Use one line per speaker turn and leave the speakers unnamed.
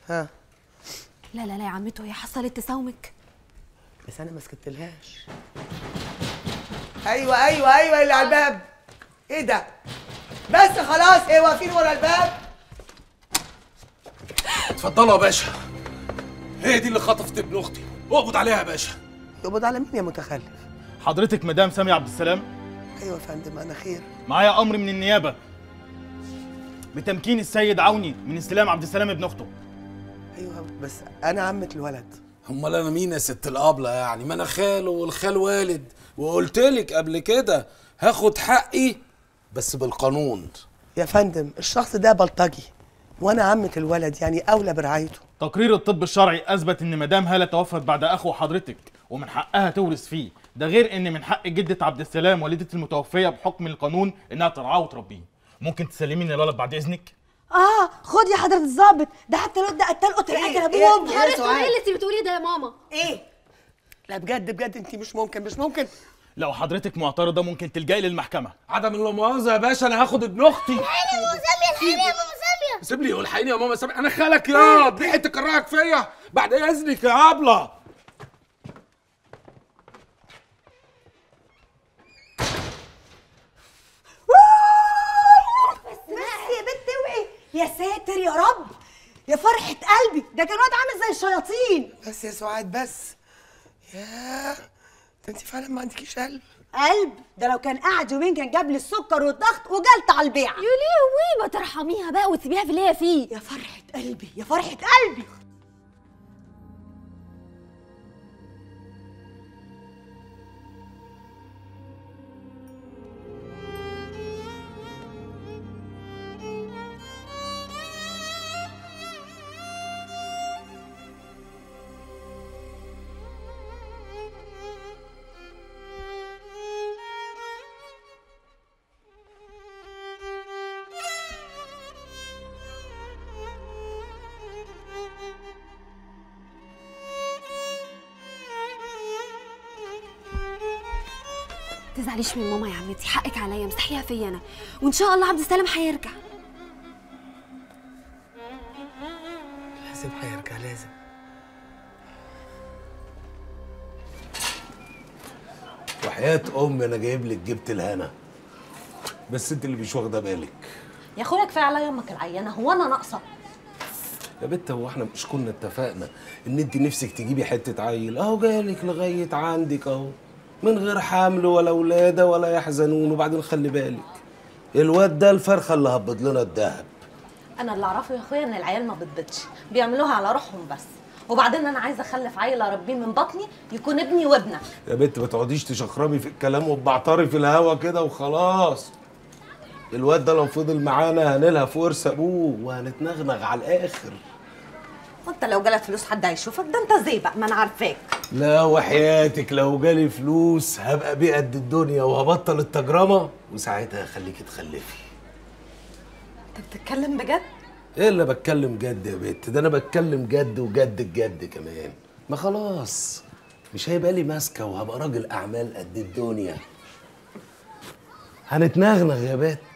ها
لا لا لا يا عمته هي حصلت تساومك
بس انا ما سكتلهاش ايوه ايوه ايوه اللي على الباب ايه ده بس خلاص ايه واقفين ورا الباب
اتفضلوا يا باشا هي دي اللي خطفت ابن اختي اقبض عليها يا باشا
يقبض على مين يا متخلف
حضرتك مدام سامي عبد السلام
ايوه يا فندم انا خير
معايا امر من النيابه بتمكين السيد عوني من استلام عبد السلام ابن اخته
ايوه بس انا عمة الولد
امال انا مين يا ست الابله يعني ما انا خاله والخال والد وقلت لك قبل كده هاخد حقي بس بالقانون
يا فندم الشخص ده بلطجي وانا عمة الولد يعني اولى برعايته
تقرير الطب الشرعي اثبت ان مدام هاله توفت بعد اخو حضرتك ومن حقها تورث فيه ده غير ان من حق جده عبد السلام والده المتوفيه بحكم القانون انها ترعاه وتربيه ممكن تسلميني الولد بعد اذنك
اه خد يا حضرة الظابط ده حتى الواد ده قتل قتل
إيه؟
اكل
إيه؟
ابوه وامه
يا
حضرتك
سعاد.
ايه اللي انت بتقوليه ده يا ماما
ايه لا بجد بجد انت مش ممكن مش ممكن
لو حضرتك معترضه ممكن تلجئي للمحكمه
عدم المؤاخذه يا باشا انا هاخد ابن اختي
ماما سامية الحقيقة يا ماما سامية
سيب لي والحقيني يا ماما سامي انا خالك يا دي حته كرهك فيا بعد اذنك يا ابله
بس يا بنت اوعي يا ساتر يا رب يا فرحة قلبي ده كان واد عامل زي الشياطين
بس يا سعاد بس يا ده انت فعلا ما عندكيش قلب
قلب ده لو كان قاعد يومين كان جاب لي السكر والضغط وجلت على البيع
يا لهوي ما ترحميها بقى وتسيبيها في اللي هي فيه
يا فرحة قلبي يا فرحة قلبي
تزعليش من ماما يا عمتي حقك عليا امسحيها فيا انا وان شاء الله عبد السلام هيرجع
لازم هيرجع لازم
وحياه امي انا جايب لك جبت الهنا بس انت اللي مش واخده بالك
يا اخويا كفايه عليا امك العيانه هو انا ناقصه
يا بت هو احنا مش كنا اتفقنا ان انت نفسك تجيبي حته عيل اهو جالك لغايه عندك اهو من غير حمل ولا ولاده ولا يحزنون وبعدين خلي بالك الواد ده الفرخه اللي هبط لنا الدهب
انا اللي اعرفه يا اخويا ان العيال ما بتبيضش بيعملوها على روحهم بس وبعدين انا عايزه اخلف عيل اربيه من بطني يكون ابني وابنك
يا بنت ما تقعديش تشخربي في الكلام وتبعتري في الهوا كده وخلاص الواد ده لو فضل معانا هنلهى في ورث ابوه وهنتنغنغ على الاخر
وانت لو جالك فلوس حد هيشوفك ده انت زي بقى ما انا عارفاك
لا وحياتك لو جالي فلوس هبقى بيه قد الدنيا وهبطل التجرمه وساعتها هخليكي تخلفي
انت بتتكلم بجد
ايه اللي بتكلم جد يا بنت ده انا بتكلم جد وجد الجد كمان ما خلاص مش هيبقى لي ماسكه وهبقى راجل اعمال قد الدنيا هنتنغنغ يا بت